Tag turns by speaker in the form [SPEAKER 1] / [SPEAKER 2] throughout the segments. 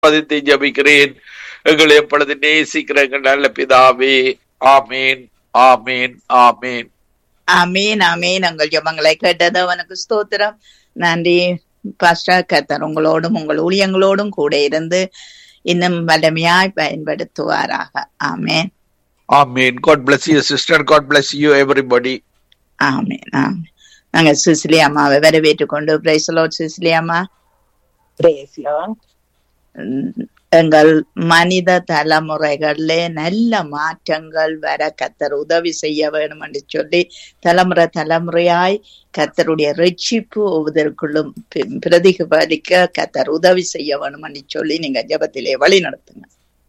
[SPEAKER 1] பதித்து ஜபிக்கிறேன் எங்களை எப்பொழுது நேசிக்கிற எங்கள் நல்ல பிதாவே ஆமீன் ஆமீன் ஆமீன்
[SPEAKER 2] அமீன் அமீன் உங்கள் ஜபங்களை கேட்டது அவனுக்கு ஸ்தோத்திரம் நன்றி பாஸ்டா கத்தர் உங்களோடும் உங்கள் ஊழியங்களோடும் கூட இருந்து இன்னும் வலிமையாய் பயன்படுத்துவாராக ஆமேன்
[SPEAKER 1] ஆமீன் God bless you sister God bless you everybody
[SPEAKER 2] ஆமேன் ஆமேன் நாங்க சிசிலி அம்மாவை வரவேற்றுக் கொண்டு பிரைசலோ சிசிலி அம்மா
[SPEAKER 3] Praise Lord.
[SPEAKER 2] உம், எங்கள் மனித தலைமுறைகளிலே நல்ல மாற்றங்கள் வர கத்தர் உதவி செய்ய வேணும் என்று சொல்லி தலைமுறை தலைமுறையாய் கத்தருடைய ரட்சிப்பு ஒவ்வொருக்குள்ளும் பி- பிரதிபலிக்க கத்தர் உதவி செய்ய வேணும் என்று சொல்லி நீங்க ஜெபத்திலே வழி நடத்துங்க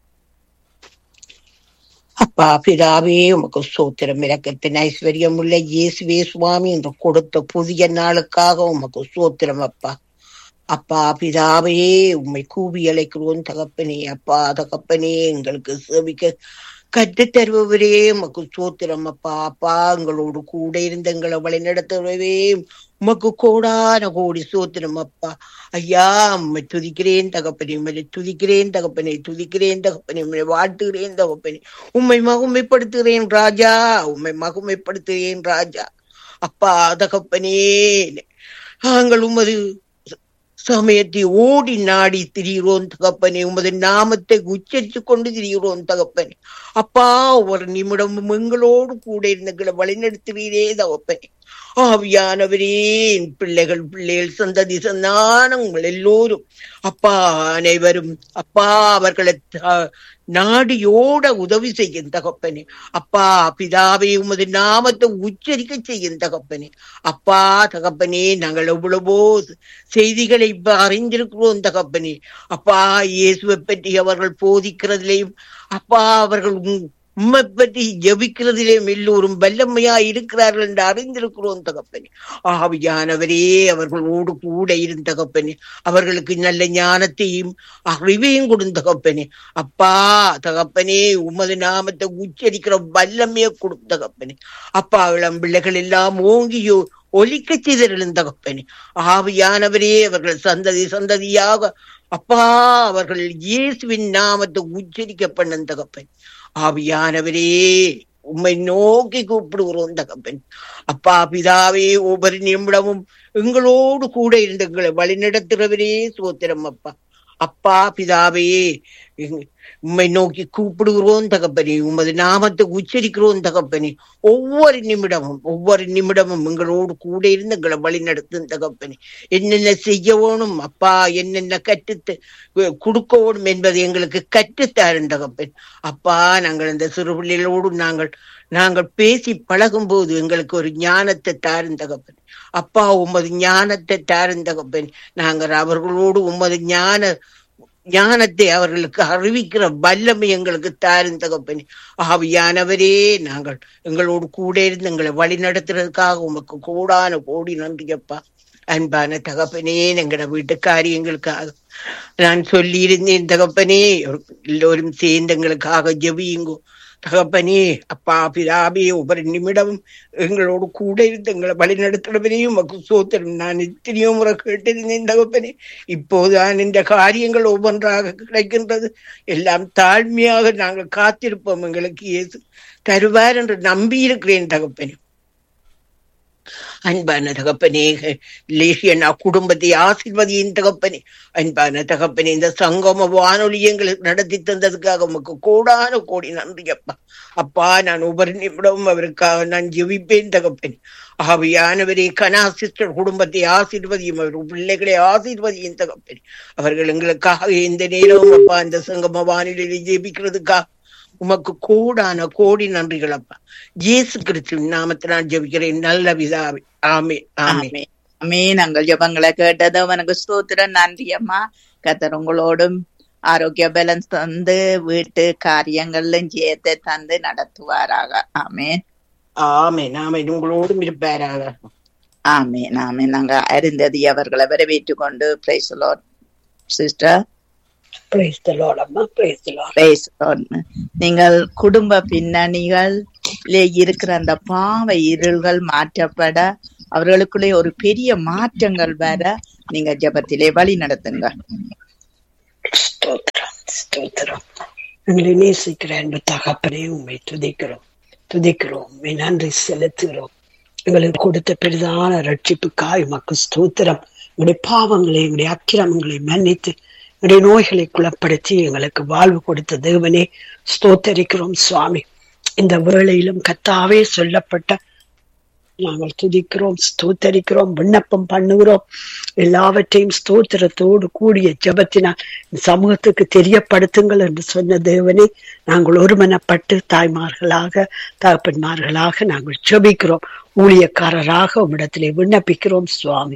[SPEAKER 3] அப்பா பிதாவே உமக்கு சோத்திரம் இறக்கத்தின் ஐஸ்வர்யம் உள்ள இயேசுவே சுவாமி என்று கொடுத்த புதிய நாளுக்காக உமக்கு சோத்திரம் அப்பா அப்பா பிதாவே உம்மை கூவி அழைக்கிறோம் தகப்பனே அப்பா தகப்பனே எங்களுக்கு சேவிக்க கற்றுத் தருபவரே உமக்கு சோத்திரம் அப்பா அப்பா எங்களோடு கூட இருந்த எங்களை வழி நடத்துவரே உமக்கு கோடான கோடி சோத்திரம் அப்பா ஐயா உம்மை துதிக்கிறேன் தகப்பனே உம்மை துதிக்கிறேன் தகப்பனே துதிக்கிறேன் தகப்பனே உம்மை வாழ்த்துகிறேன் தகப்பனே உம்மை மகுமைப்படுத்துகிறேன் ராஜா உம்மை மகுமைப்படுத்துகிறேன் ராஜா அப்பா தகப்பனே நாங்கள் உமது சமயத்தை ஓடி நாடி திரிகிறோம் தகப்பனே உமது நாமத்தை உச்சரித்து கொண்டு திரிகிறோம் தகப்பனே அப்பா ஒரு நிமிடமும் எங்களோடு கூட இருந்தங்களை வழிநடத்துவீரே தகப்பனே ஆவியானவரே என் பிள்ளைகள் பிள்ளைகள் சந்ததி சந்தானங்கள் எல்லோரும் அப்பா அனைவரும் அப்பா அவர்களை த- நாடியோட உதவி செய்யும் தகப்பனே அப்பா பிதாவே உமது நாமத்தை உச்சரிக்க செய்யும் தகப்பனே அப்பா தகப்பனே நாங்கள் எவ்வளவோ செய்திகளை இப்ப அறிந்திருக்கிறோம் தகப்பனே அப்பா இயேசுவை பற்றி அவர்கள் போதிக்கிறதிலையும் அப்பா அவர்கள் உம்- உம்மை பற்றி ஜபிக்கிறதிலேயும் எல்லோரும் வல்லமையா இருக்கிறார்கள் என்று அறிந்திருக்கிறோம் தகப்பனே ஆவியானவரே அவர்களோடு கூட இருந்த தகப்பனே அவர்களுக்கு நல்ல ஞானத்தையும் அறிவையும் கொடுந்த தகப்பனே அப்பா தகப்பனே உமது நாமத்தை உச்சரிக்கிற வல்லமையை கொடுத்த தகப்பனே அப்பா இளம் பிள்ளைகள் எல்லாம் ஓங்கியோ ஒலிக்க செய்திருந்த தகப்பனே ஆவியானவரே அவர்கள் சந்ததி சந்ததியாக அப்பா அவர்கள் இயேசுவின் நாமத்தை உச்சரிக்க பண்ண தகப்பன் ஆவியானவரே உம்மை நோக்கி கூப்பிடுகிறோம் தகப்பன் அப்பா பிதாவே ஒவ்வொரு நிமிடமும் எங்களோடு கூட இருந்து எங்களை வழிநடத்துகிறவரே சோத்திரம் அப்பா அப்பா பிதாவே எங்க- உம்மை நோக்கி கூப்பிடுகிறோம் தகப்பனே உமது நாமத்தை உச்சரிக்கிறோம் தகப்பனே ஒவ்வொரு நிமிடமும் ஒவ்வொரு நிமிடமும் எங்களோடு கூட இருந்து எங்களை வழி நடத்தும் தகப்பனே என்னென்ன செய்ய வேணும் அப்பா என்னென்ன கற்றுத்து கொடுக்க வேணும் என்பதை எங்களுக்கு கற்றுத்தாரும் தகப்பன் அப்பா நாங்கள் இந்த சிறு பிள்ளைகளோடு நாங்கள் நாங்கள் பேசி பழகும் போது எங்களுக்கு ஒரு ஞானத்தை தாரும் தகப்பன் அப்பா உமது ஞானத்தை தாரும் தகப்பன் நாங்கள் அவர்களோடு உமது ஞான ஞானத்தை அவர்களுக்கு அறிவிக்கிற வல்லமை எங்களுக்கு தாரும் தகப்பனே ஆவியானவரே நாங்கள் எங்களோடு கூட இருந்து எங்களை வழி நடத்துறதுக்காக உமக்கு கூடான கோடி நன்றியப்பா அன்பான தகப்பனே எங்கட வீட்டு காரியங்களுக்காக நான் சொல்லியிருந்தேன் தகப்பனே எல்லோரும் சேர்ந்து எங்களுக்காக ஜெபியுங்கோ தகப்பனே அப்பா பிதாபே ஒவ்வொரு நிமிடமும் எங்களோடு கூட இருந்து எங்களை வழி நடத்துறவரையும் உமக்கு சோத்திரம் நான் எத்தனையோ முறை கேட்டிருந்தேன் தகப்பனே இப்போதுதான் இந்த காரியங்கள் ஒவ்வொன்றாக கிடைக்கின்றது எல்லாம் தாழ்மையாக நாங்கள் காத்திருப்போம் எங்களுக்கு இயேசு தருவார் என்று நம்பி இருக்கிறேன் தகப்பனே அன்பான தகப்பனே லேசியனா குடும்பத்தை ஆசிர்வதியின் தகப்பனே அன்பான தகப்பனே இந்த சங்கம வானொலி எங்களுக்கு நடத்தி தந்ததுக்காக உமக்கு கோடான கோடி நன்றி அப்பா அப்பா நான் ஒவ்வொரு நிமிடமும் அவருக்காக நான் ஜெபிப்பேன் தகப்பனே ஆவியானவரே கனா சிஸ்டர் குடும்பத்தை ஆசீர்வதியும் அவர் பிள்ளைகளை ஆசீர்வதியும் தகப்பனே அவர்கள் எங்களுக்காக எந்த நேரமும் அப்பா இந்த சங்கம வானிலையில் ஜெபிக்கிறதுக்காக உமக்கு கூடான கோடி நன்றிகள் அப்பா இயேசு கிறிஸ்துவின் நாமத்தில் நான் ஜெபிக்கிறேன் நல்ல விதாவே ஆமே ஆமே
[SPEAKER 2] ஆமே ஆமே நாங்கள் ஜெபங்களை கேட்டது அவனுக்கு ஸ்தோத்திரம் நன்றி அம்மா கத்தர் உங்களோடும் ஆரோக்கிய பேலன்ஸ் தந்து வீட்டு காரியங்கள்ல ஜெயத்தை தந்து நடத்துவாராக ஆமே
[SPEAKER 3] ஆமே நாமே உங்களோடும் இருப்பாராக
[SPEAKER 2] ஆமே ஆமே நாங்க அருந்ததி அவர்களை வரவேற்றுக் கொண்டு praise sister
[SPEAKER 3] Praise the Lord, அம்மா praise the Lord.
[SPEAKER 2] Praise God. நீங்கள் குடும்ப பின்னணிகள் இருக்கிற அந்த பாவ இருள்கள் மாற்றப்பட அவர்களுக்குள்ளே ஒரு பெரிய மாற்றங்கள் வர நீங்க ஜெபத்திலே வழி நடத்துங்க
[SPEAKER 3] ஸ்தோத்திரம் ஸ்தோத்திரம் எங்களை நேசிக்கிற அன்பு தகப்பனே உண்மை துதிக்கிறோம் துதிக்கிறோம் உம்மை நன்றி செலுத்துகிறோம் எங்களுக்கு கொடுத்த பெரிதான ரட்சிப்புக்காய் உமக்கு ஸ்தோத்திரம் எங்களுடைய பாவங்களை எங்களுடைய அக்கிரமங்களை மன்னித்து எங்களுடைய நோய்களை குணப்படுத்தி எங்களுக்கு வாழ்வு கொடுத்த தேவனே ஸ்தோத்தரிக்கிறோம் சுவாமி இந்த வேளையிலும் கத்தாவே சொல்லப்பட்ட நாங்கள் துதிக்கிறோம் ஸ்தோத்தரிக்கிறோம் விண்ணப்பம் பண்ணுகிறோம் எல்லாவற்றையும் ஸ்தோத்திரத்தோடு கூடிய ஜபத்தினால் சமூகத்துக்கு தெரியப்படுத்துங்கள் என்று சொன்ன தேவனே நாங்கள் ஒருமனப்பட்டு தாய்மார்களாக தகப்பன்மார்களாக நாங்கள் ஜெபிக்கிறோம் ஊழியக்காரராக உம்மிடத்திலே விண்ணப்பிக்கிறோம் சுவாமி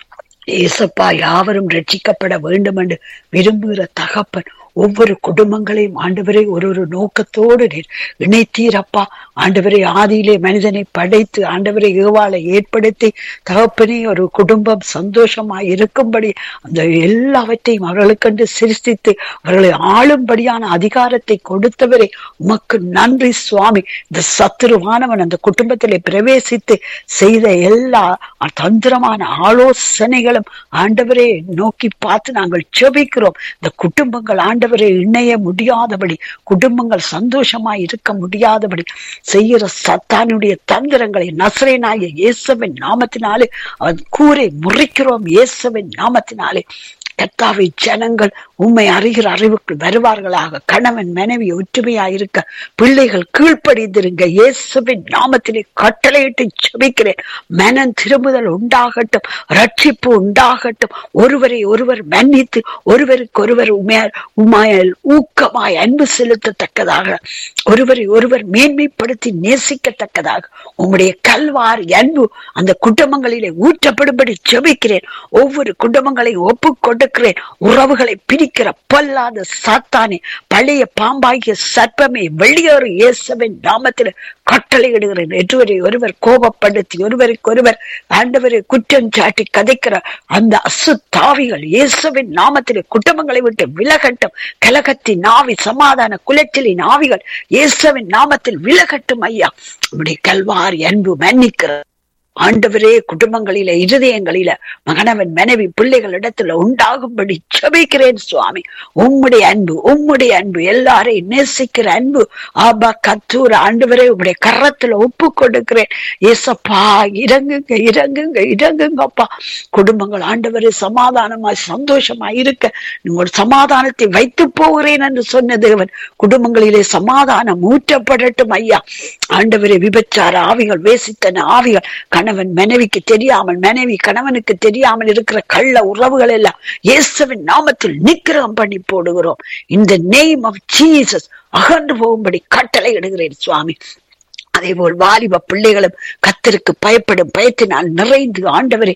[SPEAKER 3] ஏசப்பா யாவரும் ரட்சிக்கப்பட வேண்டும் என்று விரும்புகிற தகப்பன் ஒவ்வொரு குடும்பங்களையும் ஆண்டவரை ஒரு ஒரு நோக்கத்தோடு நீர் இணைத்தீரப்பா ஆண்டவரை ஆதியிலே மனிதனை படைத்து ஆண்டவரை ஏவாளை ஏற்படுத்தி தகப்பனே ஒரு குடும்பம் சந்தோஷமாய் இருக்கும்படி அந்த எல்லாவற்றையும் அவர்களுக்கென்று சிருஷ்டித்து அவர்களை ஆளும்படியான அதிகாரத்தை கொடுத்தவரை உமக்கு நன்றி சுவாமி இந்த சத்துருவானவன் அந்த குடும்பத்திலே பிரவேசித்து செய்த எல்லா தந்திரமான ஆலோசனைகளும் ஆண்டவரே நோக்கி பார்த்து நாங்கள் செபிக்கிறோம் இந்த குடும்பங்கள் ஆண்டவரை இணைய முடியாதபடி குடும்பங்கள் சந்தோஷமாய் இருக்க முடியாதபடி செய்கிற சத்தானுடைய தந்திரங்களை நசரேனாய இயேசுவின் நாமத்தினாலே அவன் கூரை முறிக்கிறோம் இயேசுவின் நாமத்தினாலே கர்த்தாவை ஜனங்கள் உண்மை அறிகிற அறிவுக்கு வருவார்களாக கணவன் மனைவி ஒற்றுமையாய் இருக்க பிள்ளைகள் கீழ்ப்படிந்திருங்க இயேசுவின் நாமத்திலே கட்டளையிட்டு ஜெபிக்கிறேன் மனம் திரும்புதல் உண்டாகட்டும் ரட்சிப்பு உண்டாகட்டும் ஒருவரை ஒருவர் மன்னித்து ஒருவருக்கு ஒருவர் உமையால் உமாயல் ஊக்கமாய் அன்பு செலுத்தத்தக்கதாக ஒருவரை ஒருவர் மேன்மைப்படுத்தி நேசிக்கத்தக்கதாக உம்முடைய கல்வார் அன்பு அந்த குடும்பங்களிலே ஊற்றப்படும்படி ஜெபிக்கிறேன் ஒவ்வொரு குடும்பங்களை ஒப்பு கொடுக்கிறேன் உறவுகளை பிரிக்கிற பொல்லாத சாத்தானே பழைய பாம்பாகிய சர்ப்பமே வெளியேறு இயேசுவின் நாமத்தில் கட்டளையிடுகிறேன் ஒருவரை ஒருவர் கோபப்படுத்தி ஒருவருக்கு ஒருவர் ஆண்டவரை குற்றம் சாட்டி கதைக்கிற அந்த அசுத்தாவிகள் இயேசுவின் நாமத்திலே குடும்பங்களை விட்டு விலகட்டும் கலகத்தின் ஆவி சமாதான குலைச்சலின் ஆவிகள் இயேசுவின் நாமத்தில் விலகட்டும் ஐயா உடைய கல்வாரி அன்பு மன்னிக்கிற ஆண்டவரே குடும்பங்களில இருதயங்களில மகனவன் மனைவி பிள்ளைகளிடத்துல உண்டாகும்படி ஜெபிக்கிறேன் சுவாமி உம்முடைய அன்பு உம்முடைய அன்பு எல்லாரையும் நேசிக்கிற அன்பு ஆபா கத்தூர் ஆண்டவரே உம்முடைய கரத்துல ஒப்பு கொடுக்கிறேன் ஏசப்பா இறங்குங்க இறங்குங்க இறங்குங்கப்பா குடும்பங்கள் ஆண்டவரே சமாதானமா சந்தோஷமா இருக்க உங்களோட சமாதானத்தை வைத்து போகிறேன் என்று சொன்ன தேவன் குடும்பங்களிலே சமாதானம் ஊற்றப்படட்டும் ஐயா ஆண்டவரே விபச்சார ஆவிகள் வேசித்தன ஆவிகள் கணவன் மனைவிக்கு தெரியாமல் மனைவி கணவனுக்கு தெரியாமல் இருக்கிற கள்ள உறவுகள் எல்லாம் இயேசுவின் நாமத்தில் நிக்கிரகம் பண்ணி போடுகிறோம் இந்த நேம் ஆஃப் ஜீசஸ் அகன்று போகும்படி கட்டளை இடுகிறேன் சுவாமி அதே போல் வாலிப பிள்ளைகளும் கத்தருக்கு பயப்படும் பயத்தினால் நிறைந்து ஆண்டவரை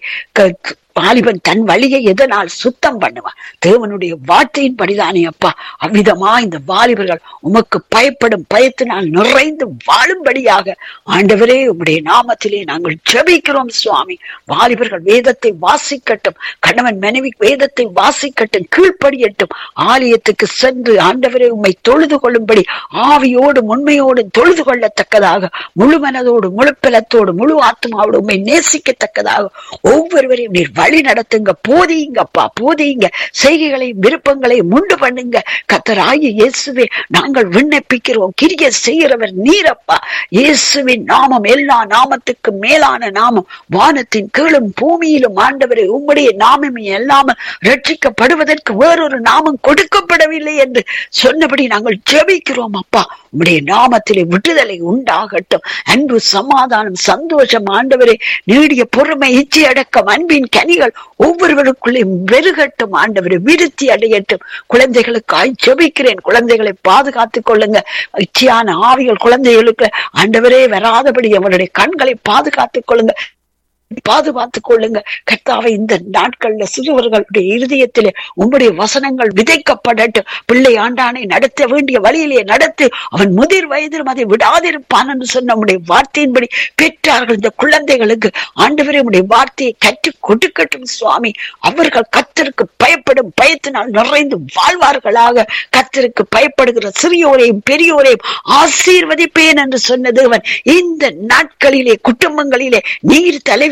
[SPEAKER 3] வாலிபன் தன் வழியை எதனால் சுத்தம் பண்ணுவான் தேவனுடைய வார்த்தையின் படிதானே அப்பா அவ்விதமா இந்த வாலிபர்கள் உமக்கு பயப்படும் பயத்தினால் நிறைந்து வாழும்படியாக ஆண்டவரே உம்முடைய நாமத்திலே நாங்கள் ஜெபிக்கிறோம் சுவாமி வாலிபர்கள் வேதத்தை வாசிக்கட்டும் கணவன் மனைவி வேதத்தை வாசிக்கட்டும் கீழ்ப்படியட்டும் ஆலயத்துக்கு சென்று ஆண்டவரே உம்மை தொழுது கொள்ளும்படி ஆவியோடும் உண்மையோடும் தொழுது கொள்ளத்தக்கதாக முழு மனதோடு முழு பலத்தோடு முழு ஆத்மாவோடு உண்மை நேசிக்கத்தக்கதாக ஒவ்வொருவரையும் நீர் வழி நடத்துங்க போதியுங்கப்பா போதியுங்க செய்கைகளையும் விருப்பங்களையும் உண்டு பண்ணுங்க கத்தராகி இயேசுவே நாங்கள் விண்ணப்பிக்கிறோம் கிரிய செய்கிறவர் நீரப்பா இயேசுவின் நாமம் எல்லா நாமத்துக்கும் மேலான நாமம் வானத்தின் கீழும் பூமியிலும் ஆண்டவரை உம்முடைய நாமம் எல்லாமல் ரட்சிக்கப்படுவதற்கு வேறொரு நாமம் கொடுக்கப்படவில்லை என்று சொன்னபடி நாங்கள் ஜெபிக்கிறோம் அப்பா உம்முடைய நாமத்திலே விடுதலை உண்டாகட்டும் அன்பு சமாதானம் சந்தோஷம் ஆண்டவரே நீடிய பொறுமை இச்சை அடக்கம் அன்பின் கனிகள் ஒவ்வொருவருக்குள்ளே பெருகட்டும் ஆண்டவரை விருத்தி அடையட்டும் குழந்தைகளுக்காய் ஜெபிக்கிறேன் குழந்தைகளை பாதுகாத்துக் கொள்ளுங்க இச்சையான ஆவிகள் குழந்தைகளுக்கு ஆண்டவரே வராதபடி அவருடைய கண்களை பாதுகாத்துக் கொள்ளுங்க பாதுகாத்துக் கொள்ளுங்க கர்த்தாவை இந்த நாட்கள்ல சிறுவர்களுடைய இருதயத்திலே உம்முடைய வசனங்கள் விதைக்கப்படட்டும் பிள்ளை ஆண்டானை நடத்த வேண்டிய வழியிலே நடத்து அவன் முதிர் வயதிலும் அதை விடாதிருப்பான் என்று சொன்ன உடைய வார்த்தையின்படி பெற்றார்கள் இந்த குழந்தைகளுக்கு ஆண்டவரே உடைய வார்த்தையை கற்றுக் கொடுக்கட்டும் சுவாமி அவர்கள் கத்தருக்கு பயப்படும் பயத்தினால் நிறைந்து வாழ்வார்களாக கத்தருக்கு பயப்படுகிற சிறியோரையும் பெரியோரையும் ஆசீர்வதிப்பேன் என்று சொன்ன தேவன் இந்த நாட்களிலே குடும்பங்களிலே நீர் தலைவர்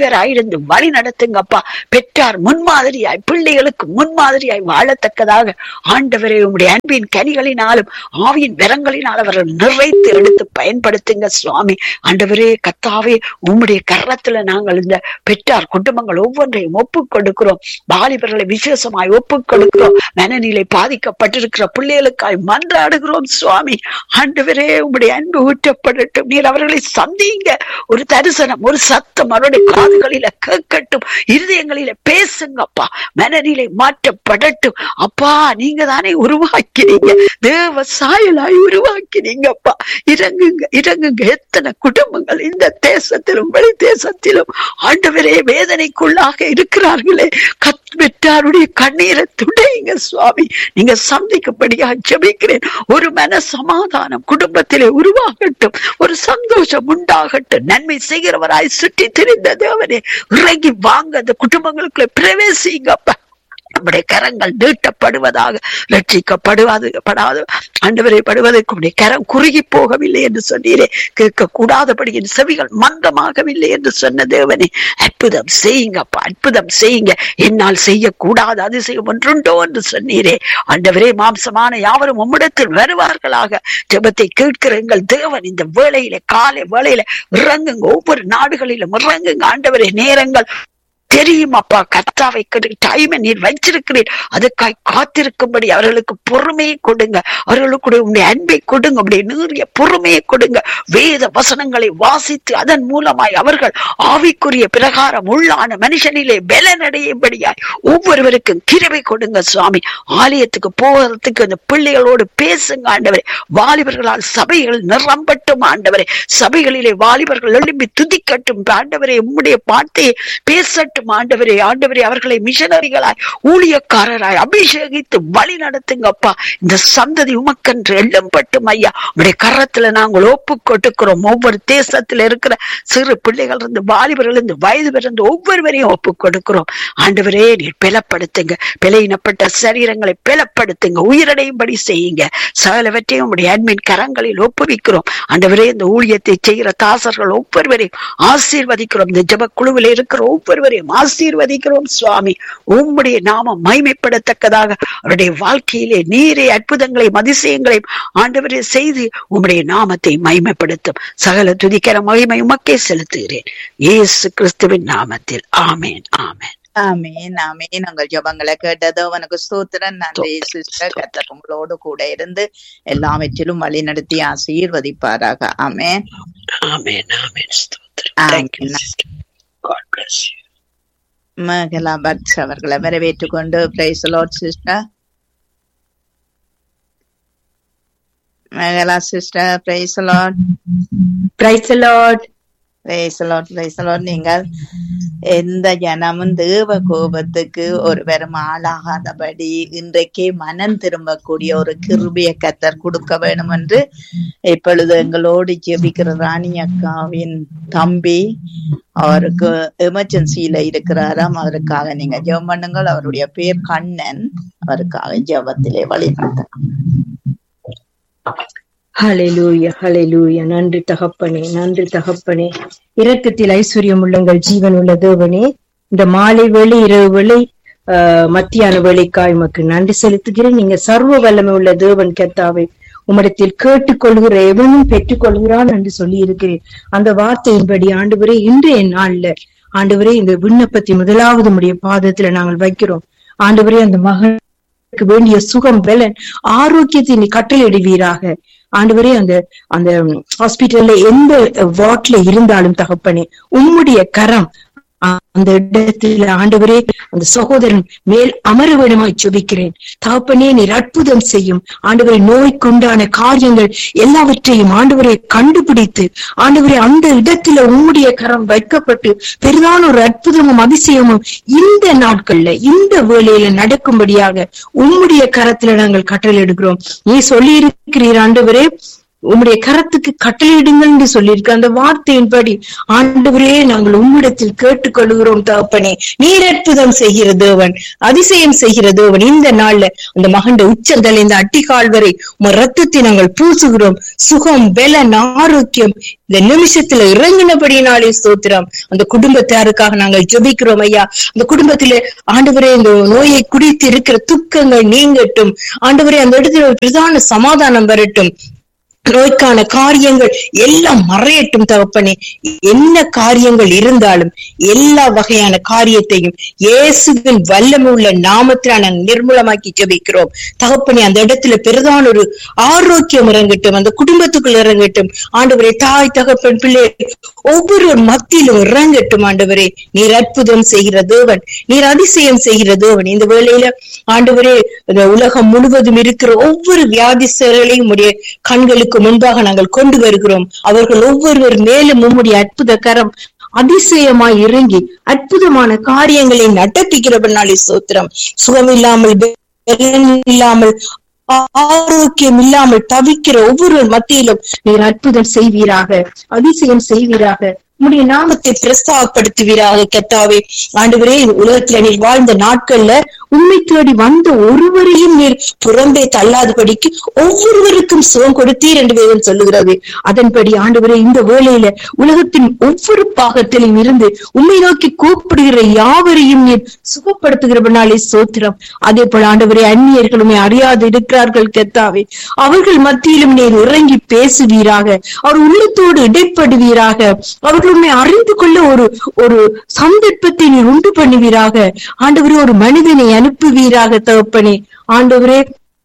[SPEAKER 4] கத்தராயிருந்து வழி நடத்துங்கப்பா பெற்றார் முன்மாதிரியாய் பிள்ளைகளுக்கு முன்மாதிரியாய் வாழத்தக்கதாக ஆண்டவரே உம்முடைய அன்பின் கனிகளினாலும் ஆவியின் வரங்களினால் அவர்கள் நிறைத்து எடுத்து பயன்படுத்துங்க சுவாமி ஆண்டவரே கத்தாவே உம்முடைய கரத்துல நாங்கள் இந்த பெற்றார் குடும்பங்கள் ஒவ்வொன்றையும் ஒப்புக் கொடுக்கிறோம் வாலிபர்களை விசேஷமாய் ஒப்புக் கொடுக்கிறோம் மனநிலை பாதிக்கப்பட்டிருக்கிற பிள்ளைகளுக்காய் மன்றாடுகிறோம் சுவாமி ஆண்டவரே உம்முடைய அன்பு ஊற்றப்படட்டும் நீர் அவர்களை சந்திங்க ஒரு தரிசனம் ஒரு சத்தம் அவருடைய காதுகளில கேட்கட்டும் இருதயங்களில பேசுங்கப்பா மனநிலை மாற்றப்படட்டும் அப்பா நீங்க தானே உருவாக்கினீங்க தேவ சாயலாய் உருவாக்கினீங்கப்பா இறங்குங்க இறங்குங்க எத்தனை குடும்பங்கள் இந்த தேசத்திலும் வெளி தேசத்திலும் ஆண்டவரே வேதனைக்குள்ளாக இருக்கிறார்களே கத் பெற்றாருடைய கண்ணீரை துடைங்க சுவாமி நீங்க சந்திக்கும்படியா ஜெபிக்கிறேன் ஒரு மன சமாதானம் குடும்பத்திலே உருவாகட்டும் ஒரு சந்தோஷம் உண்டாகட்டும் நன்மை செய்கிறவராய் சுற்றி திரிந்த தேவனே இறங்கி வாங்க அந்த குடும்பங்களுக்குள்ள பிரவேசிங்கப்பா நம்முடைய கரங்கள் நீட்டப்படுவதாக ரட்சிக்கப்படுவது படாது ஆண்டவரை படுவதற்கு உடைய கரம் குறுகி போகவில்லை என்று சொன்னீரே கேட்க கூடாதபடி என் செவிகள் மந்தமாகவில்லை என்று சொன்ன தேவனே அற்புதம் செய்யுங்கப்பா அற்புதம் செய்யுங்க என்னால் செய்யக்கூடாத அதிசயம் ஒன்றுண்டோ என்று சொன்னீரே ஆண்டவரே மாம்சமான யாவரும் உம்மிடத்தில் வருவார்களாக ஜெபத்தை கேட்கிற எங்கள் தேவன் இந்த வேளையில காலை வேளையில இறங்குங்க ஒவ்வொரு நாடுகளிலும் இறங்குங்க ஆண்டவரே நேரங்கள் தெரியும் அப்பா கர்த்தாவை டைமை நீர் வச்சிருக்கிறீர் அதுக்காய் காத்திருக்கும்படி அவர்களுக்கு பொறுமையை கொடுங்க அவர்களுக்கு உங்களுடைய அன்பை கொடுங்க உடைய நீரிய பொறுமையை கொடுங்க வேத வசனங்களை வாசித்து அதன் மூலமாய் அவர்கள் ஆவிக்குரிய பிரகாரம் உள்ளான மனுஷனிலே பலனடையும்படியாய் ஒவ்வொருவருக்கும் கிருபை கொடுங்க சுவாமி ஆலயத்துக்கு போகிறதுக்கு அந்த பிள்ளைகளோடு பேசுங்க ஆண்டவரே வாலிபர்களால் சபைகள் நிரம்பட்டும் ஆண்டவரே சபைகளிலே வாலிபர்கள் எழும்பி துதிக்கட்டும் ஆண்டவரே உம்முடைய வார்த்தையை பேசட்டும் ஆண்டவரே ஆண்டவரே அவர்களை மிஷனரிகளாய் ஊழியக்காரராய் அபிஷேகித்து வழி நடத்துங்கப்பா இந்த சந்ததி உமக்கென்று எள்ளம்பட்டும் ஐயா உடைய கரத்துல நாங்கள் ஒப்பு கொடுக்கிறோம் ஒவ்வொரு தேசத்துல இருக்கிற சிறு பிள்ளைகள் இருந்து வாலிபர்கள் இருந்து வயது பிறந்து ஒவ்வொருவரையும் ஒப்பு கொடுக்கிறோம் ஆண்டவரே நீர் பிளப்படுத்துங்க பிழையினப்பட்ட சரீரங்களை பிளப்படுத்துங்க உயிரடையும்படி செய்யுங்க சகலவற்றையும் உடைய அன்பின் கரங்களில் ஒப்புவிக்கிறோம் ஆண்டவரே இந்த ஊழியத்தை செய்கிற தாசர்கள் ஒவ்வொருவரையும் ஆசீர்வதிக்கிறோம் இந்த ஜப குழுவில் இருக்கிற ஒவ்வொருவரையும் ஆசீர்வதிக்கிறோம் சுவாமி உம்முடைய நாமம் மைமைப்படத்தக்கதாக அவருடைய வாழ்க்கையிலே நீரே அற்புதங்களையும் அதிசயங்களையும் ஆண்டவரே செய்து உம்முடைய நாமத்தை மைமைப்படுத்தும் சகல துதிக்கிற மகிமை உமக்கே செலுத்துகிறேன் இயேசு கிறிஸ்துவின் நாமத்தில் ஆமேன் ஆமேன்
[SPEAKER 2] ஆமீன் ஆமீன் உங்கள் ஜபங்களை கேட்டதோ உனக்கு ஸ்தோத்திரம் நன்றி சிஸ்டர் கத்தர் உங்களோடு கூட இருந்து எல்லாவற்றிலும் வழி நடத்தி ஆசீர்வதிப்பாராக ஆமேன்
[SPEAKER 4] ஆமேன் ஆமேன் ஸ்தோத்திரம்
[SPEAKER 2] ஆமென்.
[SPEAKER 4] Thank you, sister. God bless you.
[SPEAKER 2] மகளா பட்ஸ் அவர்களை வரவேற்றுக் கொண்டு பிரைஸ் லார்ட் சிஸ்டர் மகளா sister praise Lord
[SPEAKER 5] praise Lord
[SPEAKER 2] praise Lord praise Lord நீங்கள் எந்த ஜனமும் தேவ கோபத்துக்கு ஒருவரும் ஆளாகாதபடி இன்றைக்கே மனம் திரும்பக்கூடிய ஒரு கிருபிய கத்தர் கொடுக்க வேணும் என்று இப்பொழுது எங்களோடு ஜெபிக்கிற ராணி அக்காவின் தம்பி அவருக்கு எமர்ஜென்சியில இருக்கிறாராம் அவருக்காக நீங்க ஜெபம் பண்ணுங்கள் அவருடைய பேர் கண்ணன் அவருக்காக ஜெபத்திலே வழி
[SPEAKER 5] ஹalleluya ஹalleluya நன்றி தகப்பனே நன்றி தகப்பனே இரக்கத்தில் ஐஸ்வர்யம் உள்ளங்கள் ஜீவன் உள்ள தேவனே இந்த மாலை வேளை இரவு வேளை ஆஹ், மத்தியான வேலைக்காய் உமக்கு நன்றி செலுத்துகிறேன் நீங்க சர்வ வல்லமை உள்ள தேவன் கத்தாவை உம்மிடத்தில் கேட்டுக்கொள்கிற எவனும் பெற்றுக்கொள்கிறான் என்று சொல்லி இருக்கிறேன் அந்த வார்த்தையின்படி ஆண்டவரே இன்றைய நாள்ல ஆண்டவரே இந்த விண்ணப்பத்தை முதலாவது உடைய பாதத்துல நாங்கள் வைக்கிறோம் ஆண்டவரே அந்த மகனுக்கு வேண்டிய சுகம் பலன் ஆரோக்கியத்தை நீ கட்டளையிடுவீராக ஆண்டவரே அந்த அந்த ஹாஸ்பிட்டல்ல எந்த வார்ட்ல இருந்தாலும் தகப்பனே உம்முடைய கரம் அந்த இடத்துல ஆண்டவரே அந்த சகோதரன் மேல் அமர வேணுமாய் ஜெபிக்கிறேன் தகப்பனே நீர் அற்புதம் செய்யும் ஆண்டவரை நோய்க்குண்டான காரியங்கள் எல்லாவற்றையும் ஆண்டவரை கண்டுபிடித்து ஆண்டவரே அந்த இடத்துல உம்முடைய கரம் வைக்கப்பட்டு பெரிதான ஒரு அற்புதமும் அதிசயமும் இந்த நாட்கள்ல இந்த வேளையில நடக்கும்படியாக உம்முடைய கரத்துல நாங்கள் கட்டளை எடுக்கிறோம் நீ சொல்லி இருக்கிறீர் ஆண்டவரே உம்முடைய கரத்துக்கு கட்டளையிடுங்கள் என்று சொல்லியிருக்க அந்த வார்த்தையின்படி ஆண்டவரே நாங்கள் உம்மிடத்தில் கேட்டுக்கொள்கிறோம் தகப்பனே நீர் அற்புதம் செய்கிற தேவன் அதிசயம் செய்கிற தேவன் இந்த நாள்ல அந்த மகண்ட உச்சந்தல் இந்த அட்டிக்கால் வரை உம ரத்தத்தை நாங்கள் பூசுகிறோம் சுகம் பலன் ஆரோக்கியம் இந்த நிமிஷத்துல இறங்கினபடினாலே ஸ்தோத்திரம் அந்த குடும்பத்தாருக்காக நாங்கள் ஜெபிக்கிறோம் ஐயா அந்த குடும்பத்திலே ஆண்டவரே இந்த நோயை குடித்து இருக்கிற துக்கங்கள் நீங்கட்டும் ஆண்டவரே அந்த இடத்துல ஒரு பிரதான சமாதானம் வரட்டும் நோய்க்கான காரியங்கள் எல்லாம் மறையட்டும் தகப்பனே என்ன காரியங்கள் இருந்தாலும் எல்லா வகையான காரியத்தையும் இயேசுவின் வல்லமை உள்ள நாமத்தினால் நாங்கள் நிர்மூலமாக்கி ஜெபிக்கிறோம் தகப்பனே அந்த இடத்துல பெரிதான ஒரு ஆரோக்கியம் இறங்கட்டும் அந்த குடும்பத்துக்குள் இறங்கட்டும் ஆண்டவரே தாய் தகப்பன் பிள்ளை ஒவ்வொரு மத்தியிலும் இறங்கட்டும் ஆண்டவரே நீர் அற்புதம் செய்கிற தேவன் நீர் அதிசயம் செய்கிற தேவன் இந்த வேளையில ஆண்டவரே இந்த உலகம் முழுவதும் இருக்கிற ஒவ்வொரு வியாதிசர்களையும் உடைய கண்களுக்கு முன்பாக நாங்கள் கொண்டு வருகிறோம் அவர்கள் ஒவ்வொருவர் மேலும் உம்முடைய அற்புத கரம் அதிசயமாய் இறங்கி அற்புதமான காரியங்களை நடப்பிக்கிறபனாலே சோத்திரம் சுகம் இல்லாமல் பலன் இல்லாமல் ஆரோக்கியம் இல்லாமல் தவிக்கிற ஒவ்வொரு மத்தியிலும் நீர் அற்புதம் செய்வீராக அதிசயம் செய்வீராக உம்முடைய நாமத்தை பிரஸ்தாபப்படுத்துவீராக கத்தாவே ஆண்டவரே உலகத்துல நீர் வாழ்ந்த நாட்கள்ல உண்மை தேடி வந்த ஒருவரையும் நீர் புறம்பே தள்ளாதபடிக்கு ஒவ்வொருவருக்கும் சுகம் கொடுத்தீர் என்று வேதம் சொல்லுகிறது அதன்படி ஆண்டவரே இந்த வேளையில உலகத்தின் ஒவ்வொரு பாகத்திலும் இருந்து உண்மை நோக்கி கூப்பிடுகிற யாவரையும் நீர் சுகப்படுத்துகிறவனாலே சோத்திரம் அதே போல ஆண்டவரே அந்நியர்களுமே அறியாது இருக்கிறார்கள் கெத்தாவே அவர்கள் மத்தியிலும் நீர் இறங்கி பேசுவீராக அவர் உள்ளத்தோடு இடைப்படுவீராக அவர்கள் உண்மை அறிந்து கொள்ள ஒரு ஒரு சந்தர்ப்பத்தை நீர் உண்டு பண்ணுவீராக ஆண்டவரே ஒரு மனிதனை அனுப்புவீராக தகப்பனே ஆண்டவரே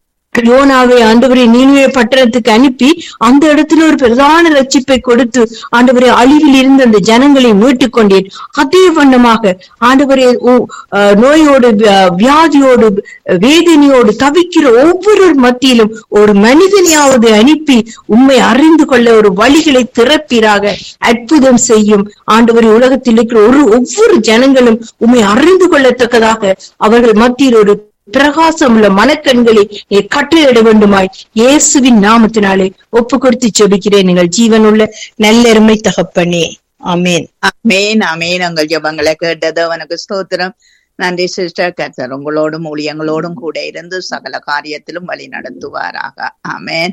[SPEAKER 5] யோனாவை ஆண்டவரை நீனுவே பட்டணத்துக்கு அனுப்பி அந்த இடத்துல ஒரு பிரதான ரட்சிப்பை கொடுத்து ஆண்டவரை அழிவில் இருந்து அந்த ஜனங்களை மீட்டுக் கொண்டேன் அதே வண்ணமாக ஆண்டவரே ஓ- அஹ் நோயோடு வியா- வியாதியோடு வேதனையோடு தவிக்கிற ஒவ்வொரு மத்தியிலும் ஒரு மனிதனையாவது அனுப்பி உண்மை அறிந்து கொள்ள ஒரு வழிகளை திறப்பீராக அற்புதம் செய்யும் ஆண்டவரை உலகத்தில் இருக்கிற ஒரு ஒவ்வொரு ஜனங்களும் உண்மை அறிந்து கொள்ளத்தக்கதாக அவர்கள் மத்தியில் ஒரு பிரகாசம் உள்ள மனக்கண்களை நீர் கட்டளையிட வேண்டுமாய் இயேசுவின் நாமத்தினாலே ஒப்பு கொடுத்து ஜெபிக்கிறேன் நீங்கள் ஜீவனுள்ள நல்லெருமை தகப்பனே ஆமென்
[SPEAKER 2] அமேன் அமேன் உங்கள் ஜெபங்களை கேட்டது அவனுக்கு ஸ்தோத்திரம் நன்றி சிஸ்டர் கர்த்தர் உங்களோடும் ஊழியங்களோடும் கூட இருந்து சகல காரியத்திலும் வழி நடத்துவாராக ஆமேன்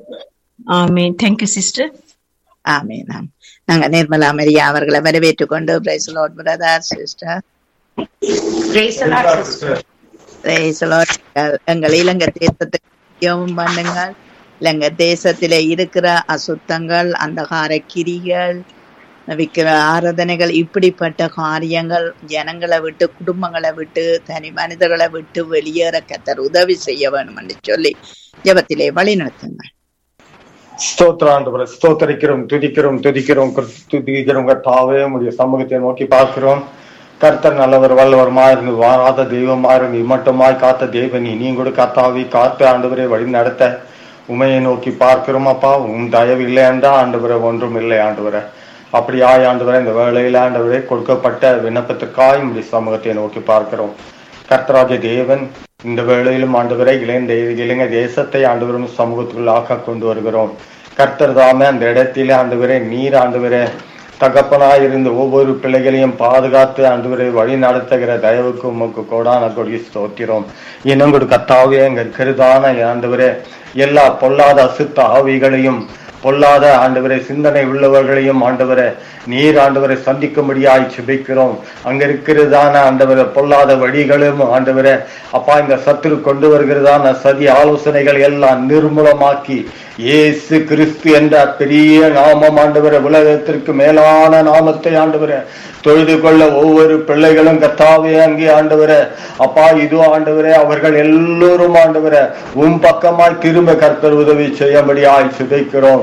[SPEAKER 5] ஆமென் தேங்க்யூ சிஸ்டர்
[SPEAKER 2] ஆமேன் ஆம். நாங்க நிர்மலா மரியா அவர்களை வரவேற்றுக் கொண்டு praise Lord brother sister praise Lord எங்கள் இலங்கை தேசத்துக்கு ஜெபம் பண்ணுங்கள் இலங்கை தேசத்திலே இருக்கிற அசுத்தங்கள் அந்தகார கிரிகள் விக்கிர ஆராதனைகள் இப்படிப்பட்ட காரியங்கள் ஜனங்களை விட்டு குடும்பங்களை விட்டு தனி மனிதர்களை விட்டு வெளியேற கத்தர் உதவி செய்ய வேணும் என்று சொல்லி ஜெபத்திலே வழி நடத்துங்கள்
[SPEAKER 6] ஸ்தோத்திர ஆண்டவரை ஸ்தோத்தரிக்கிறோம் துதிக்கிறோம் துதிக்கிறோம் கிறிஸ்து- துதிக்கிறோம் கர்த்தாவே உடைய சமூகத்தை நோக்கி பார்க்கிறோம் கர்த்தர் நல்லவர் வல்லவருமா இருந்து வாராத தெய்வமா இருந்து இம்மட்டமாய் காத்த தெய்வனி நீ கூட கர்த்தாவி காத்து ஆண்டவரை வழி நடத்த உமையை நோக்கி பார்க்கிறோம் அப்பா உன் தயவு இல்லை என்றா ஆண்டவரை ஒன்றும் இல்லை ஆண்டவரை அப்படியாய் ஆண்டவரை இந்த வேளையில ஆண்டவரை கொடுக்கப்பட்ட விண்ணப்பத்துக்காய் உடைய சமூகத்தை நோக்கி பார்க்கிறோம் கர்த்தராகிய தேவன் இந்த வேளையிலும் ஆண்டவரை இளைஞ இளைஞ தேசத்தை ஆண்டவரும் சமூகத்துக்குள்ளாக கொண்டு வருகிறோம் கர்த்தர் தாமே அந்த இடத்திலே ஆண்டவரே நீர் ஆண்டவரே தகப்பனாய் இருந்த ஒவ்வொரு பிள்ளைகளையும் பாதுகாத்து ஆண்டவரை வழி நடத்துகிற தயவுக்கு உமக்கு கோடான கொடி ஸ்தோத்திரம் இன்னும் கூட கத்தாவே எங்க கருதான ஆண்டவரே எல்லா பொல்லாத அசுத்த ஆவிகளையும் பொல்லாத ஆண்டவரை சிந்தனை உள்ளவர்களையும் ஆண்டவரை நீர் ஆண்டவரை சந்திக்கும்படியாய் சுபிக்கிறோம் அங்க இருக்கிறதான ஆண்டவரை பொல்லாத வழிகளும் ஆண்டவரை அப்பா இந்த சத்துரு கொண்டு வருகிறதான சதி ஆலோசனைகள் எல்லாம் நிர்மூலமாக்கி இயேசு கிறிஸ்து என்ற பெரிய நாமம் ஆண்டவரை உலகத்திற்கு மேலான நாமத்தை ஆண்டவரை தொழுது கொள்ள ஒவ்வொரு பிள்ளைகளும் கத்தாவே அங்கே ஆண்டவரே அப்பா இது ஆண்டவரே அவர்கள் எல்லோரும் ஆண்டவரே உம் பக்கமாய் திரும்ப கர்த்தர் உதவி செய்யும்படியாய் சுதைக்கிறோம்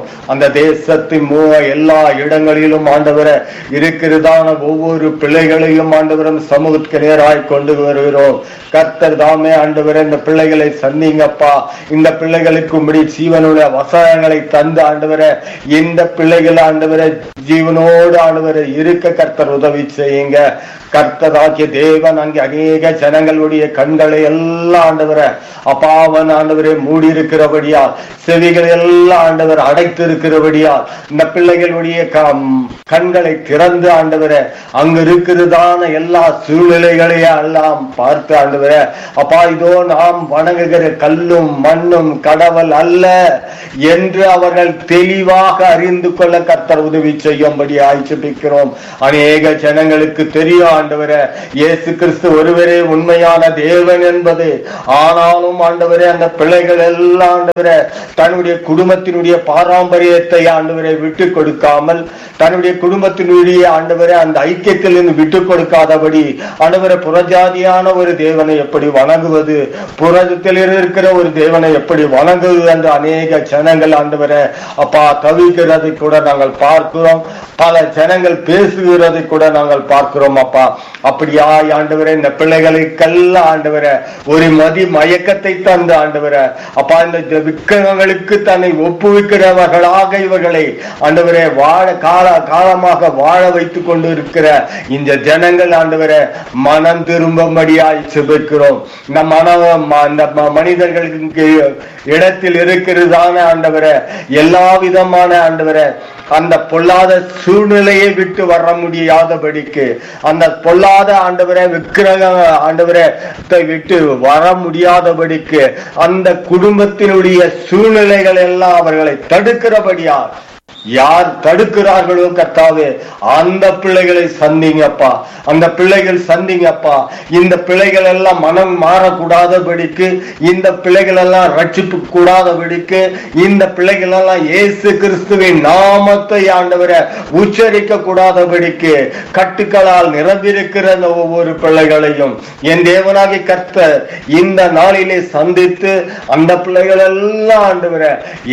[SPEAKER 6] அந்த தேசத்தின் மூ எல்லா இடங்களிலும் ஆண்டவரை இருக்கிறதான ஒவ்வொரு பிள்ளைகளையும் ஆண்டவரும் சமூகத்துக்கு நேராய் கொண்டு வருகிறோம் கர்த்தர் தாமே ஆண்டவரை இந்த பிள்ளைகளை சந்திங்கப்பா இந்த பிள்ளைகளுக்கு உம்முடைய ஜீவனுடைய வசனங்களை தந்து ஆண்டவரை இந்த பிள்ளைகள் ஆண்டவரை ஜீவனோடு ஆண்டவரை இருக்க கர்த்தர் உதவி செய்யுங்க கர்த்தராகிய தேவன் அங்கே அநேக ஜனங்களுடைய கண்களை எல்லாம் ஆண்டவரை அப்பாவன் ஆண்டவரை மூடி இருக்கிறபடியால் செவிகள் எல்லாம் ஆண்டவர் அடைத்து இருக்கிறபடியால் இந்த பிள்ளைகளுடைய க- கண்களை திறந்து ஆண்டவரை அங்க இருக்கிறதான எல்லா சூழ்நிலைகளையும் எல்லாம் பார்த்து ஆண்டவரை அப்பா இதோ நாம் வணங்குகிற கல்லும் மண்ணும் கடவுள் அல்ல என்று அவர்கள் தெளிவாக அறிந்து கொள்ள கர்த்தர் உதவி செய்யும்படி ஆய்ச்சிப்பிக்கிறோம் அநேக ஜனங்களுக்கு தெரியும் ஆண்டவரே இயேசு கிறிஸ்து ஒருவரே உண்மையான தேவன் என்பது ஆனாலும் ஆண்டவரே அந்த பிள்ளைகள் எல்லாம் ஆண்டவரே தன்னுடைய குடும்பத்தினுடைய பாரம்பரியத்தை ஆண்டவரை விட்டு கொடுக்காமல் தன்னுடைய குடும்பத்தினுடைய ஆண்டவரை அந்த ஐக்கியத்தில் இருந்து விட்டு கொடுக்காதபடி ஆண்டவரை புறஜாதியான ஒரு தேவனை எப்படி வணங்குவது புறத்தில் இருக்கிற ஒரு தேவனை எப்படி வணங்குவது என்று அநேக ஜனங்கள் ஆண்டவரை அப்பா தவிக்கிறதை கூட நாங்கள் பார்க்கிறோம் பல ஜனங்கள் பேசுகிறதை கூட நாங்கள் பார்க்கிறோம் அப்பா அப்படியா ஆண்டவரே இந்த பிள்ளைகளுக்கெல்லாம் ஆண்டவரை ஒரு மதி மயக்கத்தை தந்து ஆண்டவரை அப்பா இந்த விக்கிரகங்களுக்கு தன்னை ஒப்புவிக்கிறவர்களாக இவர்களை ஆண்டவரே வாழ கால காலமாக வாழ வைத்துக் கொண்டு இருக்கிற இந்த ஜனங்கள் ஆண்டவரை மனம் திரும்பும்படியாய் செபிக்கிறோம் இந்த மன ம- அந்த ம- மனிதர்களுக்கு இடத்தில் இருக்கிறதான ஆண்டவரை எல்லா விதமான ஆண்டவரை அந்த பொல்லாத சூழ்நிலையை விட்டு வர முடியாதபடிக்கு அந்த பொல்லாத ஆண்டவரை விக்கிரக ஆண்டவரை விட்டு வர முடியாதபடிக்கு அந்த குடும்பத்தினுடைய சூழ்நிலைகள் எல்லாம் அவர்களை தடுக்கிறபடியால் யார் தடுக்கிறார்களோ கர்த்தாவே அந்த பிள்ளைகளை சந்திங்கப்பா அந்த பிள்ளைகள் சந்திங்கப்பா இந்த பிள்ளைகள் எல்லாம் மனம் மாறக்கூடாதபடிக்கு இந்த பிள்ளைகள் எல்லாம் ரட்சிப்பு கூடாதபடிக்கு இந்த பிள்ளைகள் எல்லாம் இயேசு கிறிஸ்துவின் நாமத்தை ஆண்டவரை உச்சரிக்க கூடாதபடிக்கு கட்டுக்களால் நிரம்பியிருக்கிற அந்த ஒவ்வொரு பிள்ளைகளையும் என் தேவனாகி கர்த்தர் இந்த நாளிலே சந்தித்து அந்த பிள்ளைகள் எல்லாம் ஆண்டவரை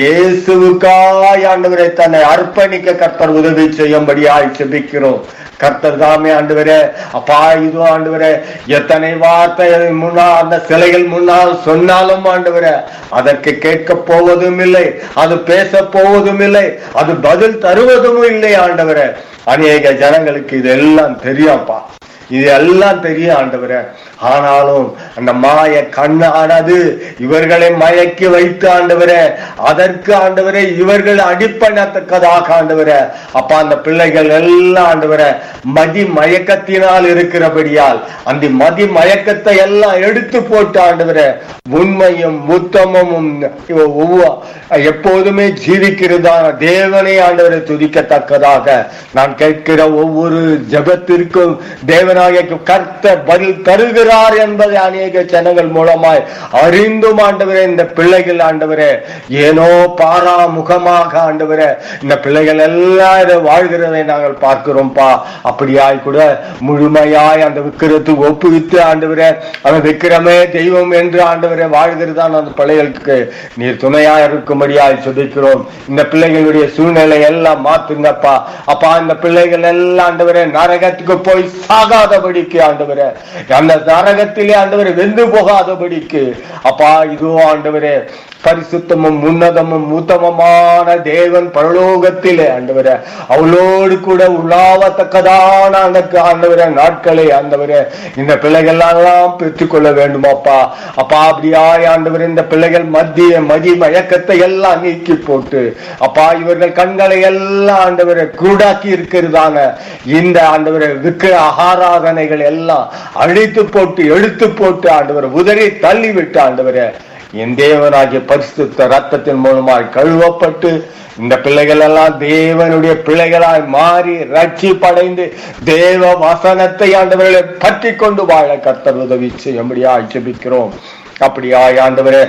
[SPEAKER 6] இயேசுவுக்காய் ஆண்டவரை தன்னை அர்ப்பணிக்க கர்த்தர் உதவி செய்யும்படியாய் செபிக்கிறோம் கர்த்தர் தாமே ஆண்டவரே அப்பா இதோ ஆண்டவரே எத்தனை வார்த்தை முன்னால் அந்த சிலைகள் முன்னால் சொன்னாலும் ஆண்டவரே அதற்கு கேட்க போவதும் இல்லை அது பேச போவதும் இல்லை அது பதில் தருவதும் இல்லை ஆண்டவரே அநேக ஜனங்களுக்கு இதெல்லாம் தெரியும்ப்பா இது எல்லாம் தெரியும் ஆண்டவரே ஆனாலும் அந்த மாய கண்ணானது இவர்களை மயக்கி வைத்து ஆண்டவரே அதற்கு ஆண்டவரே இவர்கள் அடிப்பண்ணத்தக்கதாக ஆண்டவரே அப்பா அந்த பிள்ளைகள் எல்லாம் ஆண்டவரே மதி மயக்கத்தினால் இருக்கிறபடியால் அந்த மதி மயக்கத்தை எல்லாம் எடுத்து போட்டு ஆண்டவரே உண்மையும் உத்தமமும் ஒவ்வொ- எப்போதுமே ஜீவிக்கிறதான தேவனை ஆண்டவரை துதிக்கத்தக்கதாக நான் கேட்கிற ஒவ்வொரு ஜெபத்திற்கும் தேவனாகிய கர்த்தர் பதில் தருகிறார் என்பதை அநேக ஜனங்கள் மூலமாய் அறிந்தும் ஆண்டவரே இந்த பிள்ளைகள் ஆண்டவரே ஏனோ பாராமுகமாக ஆண்டவரே இந்த பிள்ளைகள் எல்லாரும் வாழ்கிறதை நாங்கள் பார்க்கிறோம்ப்பா அப்படியாய் கூட முழுமையாய் அந்த விக்கிரத்துக்கு ஒப்புவித்து ஆண்டவரே அந்த விக்கிரமே தெய்வம் என்று ஆண்டவரே வாழ்கிறதான் அந்த பிள்ளைகளுக்கு நீர் துணையா இருக்கும்படியாய் சொல்லிக்கிறோம் இந்த பிள்ளைகளுடைய சூழ்நிலை எல்லாம் மாத்துங்கப்பா அப்பா இந்த பிள்ளைகள் எல்லாம் ஆண்டவரே நரகத்துக்கு போய் சாகாதபடிக்கு ஆண்டவரே அந்த நரகத்திலே ஆண்டவரே வெந்து போகாதபடிக்கு அப்பா இதுவோ ஆண்டவரே பரிசுத்தமும் உன்னதமும் உத்தமமான தேவன் பரலோகத்திலே ஆண்டவரே அவளோடு கூட உலாவத்தக்கதான அந்த ஆண்டவரே நாட்களை ஆண்டவரே இந்த பிள்ளைகள் எல்லாம் பெற்றுக்கொள்ள வேண்டுமாப்பா அப்பா அப்படியாய் ஆண்டவர் இந்த பிள்ளைகள் மத்திய மதி மயக்கத்தை எல்லாம் நீக்கி போட்டு அப்பா இவர்கள் கண்களை எல்லாம் ஆண்டவரை குருடாக்கி இருக்கிறதான இந்த ஆண்டவரை விக்கிர ஆராதனைகள் எல்லாம் அழித்து போட்டு எடுத்து போட்டு ஆண்டவர் உதறி தள்ளி விட்டு ஆண்டவரை என் தேவனாகிய பரிசுத்த ரத்தத்தின் மூலமாய் கழுவப்பட்டு இந்த பிள்ளைகள் எல்லாம் தேவனுடைய பிள்ளைகளாய் மாறி ரட்சிப்படைந்து தேவ வசனத்தை ஆண்டவர்களை பற்றி கொண்டு வாழ கர்த்தர் உதவி செய்யும்படியா ஜெபிக்கிறோம் அப்படியாய் ஆண்டவரே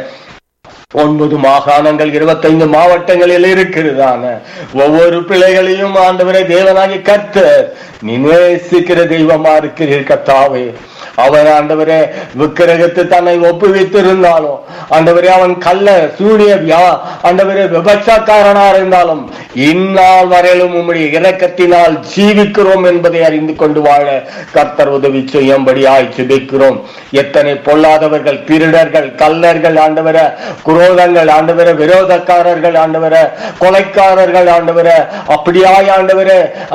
[SPEAKER 6] ஒன்பது மாகாணங்கள் இருபத்தைந்து மாவட்டங்களில் இருக்கிறதான ஒவ்வொரு பிள்ளைகளையும் ஆண்டவரை தேவனாகி கர்த்தர் நீ நேசிக்கிற தெய்வமா இருக்கிறீர் கர்த்தாவே அவன் ஆண்டவரே விக்கிரகத்து தன்னை ஒப்புவித்திருந்தாலும் ஆண்டவரே அவன் கள்ள சூரிய வியா ஆண்டவரே விபச்சாக்காரனா இருந்தாலும் இந்நாள் வரையிலும் உம்முடைய இரக்கத்தினால் ஜீவிக்கிறோம் என்பதை அறிந்து கொண்டு வாழ கர்த்தர் உதவி செய்யும்படியாய் ஜெபிக்கிறோம் எத்தனை பொல்லாதவர்கள் திருடர்கள் கல்லர்கள் ஆண்டவர குரோதங்கள் ஆண்டவர விரோதக்காரர்கள் ஆண்டவர கொலைக்காரர்கள் ஆண்டவர அப்படியாய் ஆண்டவர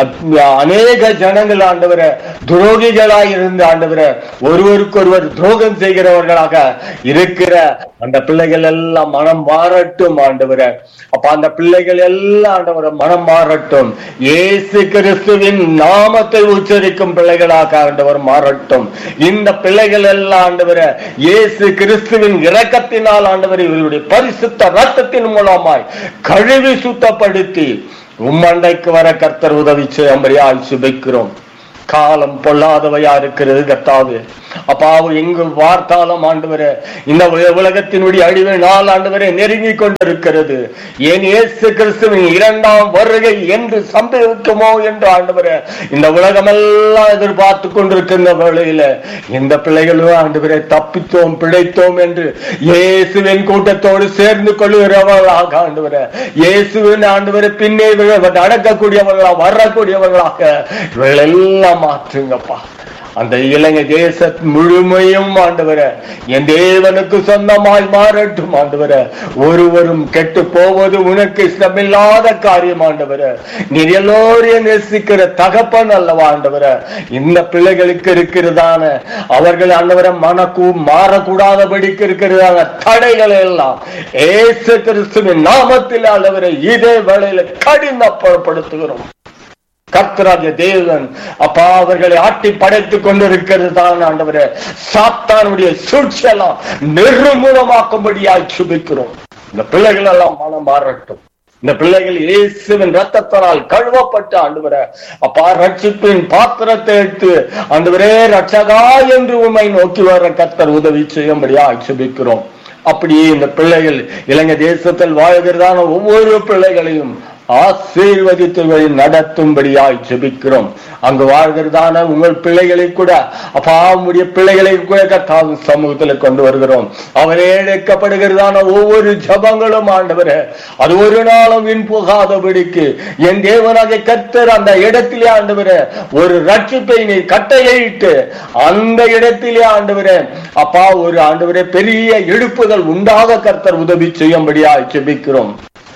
[SPEAKER 6] அநேக ஜனங்கள் ஆண்டவர துரோகிகளாய் இருந்து ஆண்டவர ஒருவருக்கொருவர் துரோகம் செய்கிறவர்களாக இருக்கிற அந்த பிள்ளைகள் எல்லாம் மனம் மாறட்டும் ஆண்டவர அப்ப அந்த பிள்ளைகள் எல்லாம் ஆண்டவர மனம் மாறட்டும் இயேசு கிறிஸ்துவின் நாமத்தை உச்சரிக்கும் பிள்ளைகளாக ஆண்டவர் மாறட்டும் இந்த பிள்ளைகள் எல்லாம் ஆண்டவர இயேசு கிறிஸ்துவின் இரக்கத்தினால் ஆண்டவர் இவர்களுடைய பரிசுத்த ரத்தத்தின் மூலமாய் கழுவி சுத்தப்படுத்தி உம்மண்டைக்கு வர கர்த்தர் உதவி செய்யும்படியாய் சுபிக்கிறோம் காலம் பொல்லாதவையா இருக்கிறது கர்த்தாவே அப்பாவு எங்கு வார்த்தாலும் ஆண்டவரே இந்த உல- உலகத்தினுடைய அழிவு நாள் ஆண்டவரே நெருங்கி கொண்டிருக்கிறது ஏன் இயேசு கிறிஸ்துவின் இரண்டாம் வருகை என்று சம்பவிக்குமோ என்று ஆண்டவரே இந்த உலகமெல்லாம் எதிர்பார்த்து கொண்டிருக்கின்ற வேளையில இந்த பிள்ளைகளும் ஆண்டவரே தப்பித்தோம் பிழைத்தோம் என்று இயேசுவின் கூட்டத்தோடு சேர்ந்து கொள்ளுகிறவர்களாக ஆண்டவரே இயேசுவின் ஆண்டவரை பின்னே விழ- நடக்கக்கூடியவர்களாக வரக்கூடியவர்களாக இவைகளெல்லாம் மாற்றுங்கப்பா அந்த இலங்கை தேச முழுமையும் ஆண்டவர என் தேவனுக்கு சொந்தமாய் மாறட்டும் ஆண்டவர ஒருவரும் கெட்டு போவது உனக்கு இஷ்டமில்லாத காரியம் ஆண்டவர நீர் எல்லோரையும் நேசிக்கிற தகப்பன் அல்லவா ஆண்டவர இந்த பிள்ளைகளுக்கு இருக்கிறதான அவர்கள் ஆண்டவர மனக்கூ மாறக்கூடாதபடிக்கு இருக்கிறதான தடைகள் எல்லாம் ஏசு கிறிஸ்துவின் நாமத்தில் ஆண்டவரை இதே வேளையில கடினப்படுத்துகிறோம் கர்த்தராகிய தேவன் அப்பா அவர்களை ஆட்டி படைத்துக் கொண்டிருக்கிறது தான் ஆண்டவரே சாத்தானுடைய சூழ்ச்சியெல்லாம் நிர்மூலமாக்கும்படியாய் சுபிக்கிறோம் இந்த பிள்ளைகள் எல்லாம் மனம் மாறட்டும் இந்த பிள்ளைகள் இயேசுவின் ரத்தத்தினால் கழுவப்பட்ட ஆண்டவரே அப்பா ரட்சிப்பின் பாத்திரத்தை எடுத்து ஆண்டவரே ரட்சகா என்று உண்மை நோக்கி வர கர்த்தர் உதவி செய்யும்படியாய் சுபிக்கிறோம் அப்படியே இந்த பிள்ளைகள் இலங்கை தேசத்தில் வாழ்கிறதான ஒவ்வொரு பிள்ளைகளையும் ஆசீர்வதித்து வழி நடத்தும்படியாய் ஜெபிக்கிறோம் அங்கு வாழ்கிறதான உங்கள் பிள்ளைகளை கூட அப்பா உம்முடைய பிள்ளைகளை கூட கர்த்தாவின் சமூகத்தில் கொண்டு வருகிறோம் அவரே இழைக்கப்படுகிறதான ஒவ்வொரு ஜபங்களும் ஆண்டவரே அது ஒரு நாளும் வீண் போகாதபடிக்கு என் தேவனாகிய கர்த்தர் அந்த இடத்திலே ஆண்டவரே ஒரு ரட்சிப்பை நீ கட்டளையிட்டு அந்த இடத்திலே ஆண்டவரே அப்பா ஒரு ஆண்டவரே பெரிய எழுப்புதல் உண்டாக கர்த்தர் உதவி செய்யும்படியாய் ஜெபிக்கிறோம்